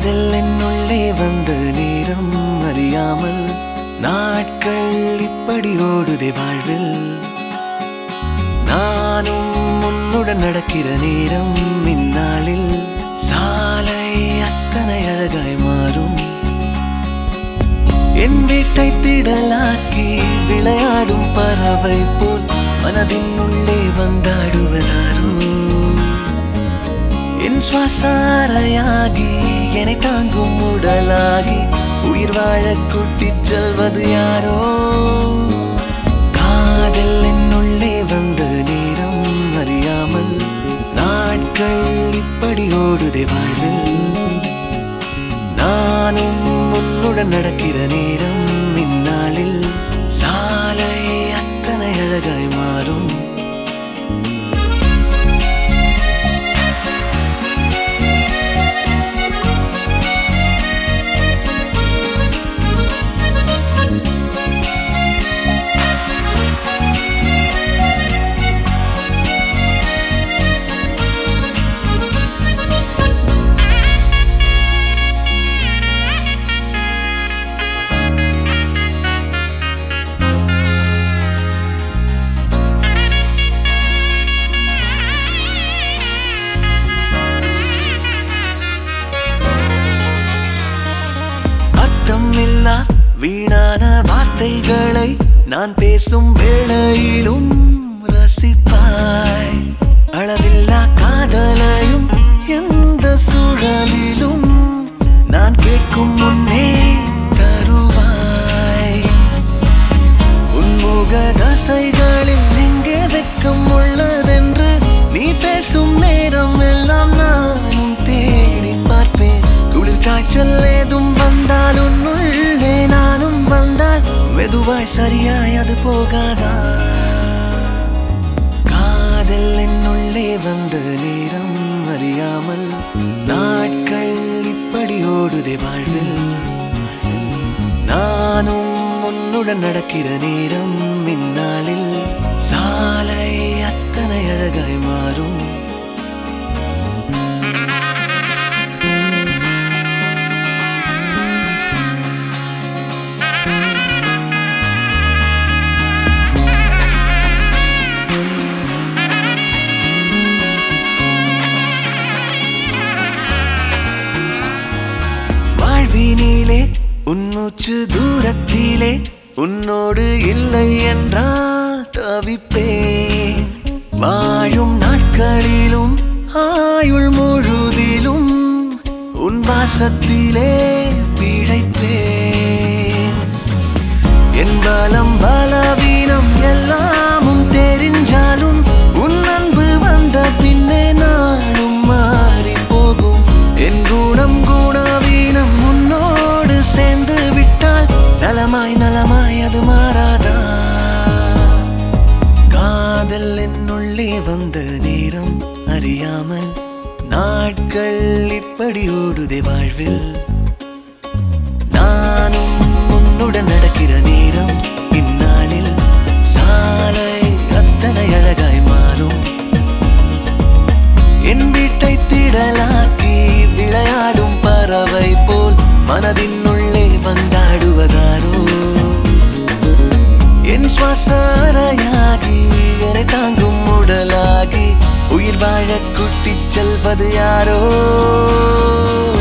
காதல் என்னுள்ளே வந்த நேரம் அறியாமல் நாட்கள் இப்படி ஓடுதே வாழ்வில் நானும் உன்னுடன் நடக்கிற நேரம் இந்நாளில் சாலை அத்தனை அழகாய் மாறும் என் வீட்டை திடலாக்கி விளையாடும் பறவை போல் மனதின் உள்ளே வந்தாடுவதாரோ என் சுவாசாரையாகி என்னை தாங்கும் உடலாகி உயிர் வாழ கூட்டிச் செல்வது யாரோ காதல் என்னுள்ளே வந்த நேரம் அறியாமல் நாட்கள் இப்படி ஓடுதே வாழ்வில் நானும் உன்னுடன் நடக்கிற நேரம் இந்நாளில் சாலை அத்தனை அழகாய் மாறும் அர்த்தம் இல்லா வீணான வார்த்தைகளை நான் பேசும் வேளையிலும் ரசிப்பாய் அளவில்லா காதலையும் எந்த சூழலிலும் நான் கேட்கும் முன்னே தருவாய் உன்முக தசைகளில் எங்கே வெக்கம் உள்ளதென்று நீ பேசும் நேரம் எல்லாம் நானும் தேடி பார்ப்பேன் குளிர் காய்ச்சல் ஏதும் வந்தால் உன்னுள்ளே நானும் வந்தால் மெதுவாய் சரியாய் அது போகாதா காதல் என்னுள்ளே வந்த நேரம் அறியாமல் நாட்கள் இப்படி ஓடுதே வாழ்வில் நானும் உன்னுடன் நடக்கிற நேரம் இந்நாளில் சாலை அத்தனை அழகாய் மாறும் வாழ்வினிலே உன்மூச்சு தூரத்திலே உன்னோடு இல்லை என்றால் தவிப்பேன் வாழும் நாட்களிலும் ஆயுள் முழுதிலும் உன் வாசத்திலே பிழைப்பேன் என் பலம் பலவீனம் எல்லாமும் தெரிஞ்சாலும் உன் அன்பு வந்த பின்னே நாளும் மாறி போகும் என் குணம் குணவீனம் உன்னோடு சேர்ந்து விட்டால் நலமாய் நலமாய் அது மாறாதா காதல் என்னுள்ளே வந்த நேரம் அறியாமல் நாட்கள் இப்படி ஓடுதே வாழ்வில் நானும் உன்னுடன் நடக்கிற நேரம் இந்நாளில் சாலை அத்தனை அழகாய் மாறும் என் வீட்டை திடலாக்கி விளையாடும் பறவை போல் மனதின் உள்ளே வந்தாடுவதாரோ என் சுவாசாரையாகி என்னை தாங்கும் உடலாகி உயிர் வாழ கூட்டிச் செல்வது யாரோ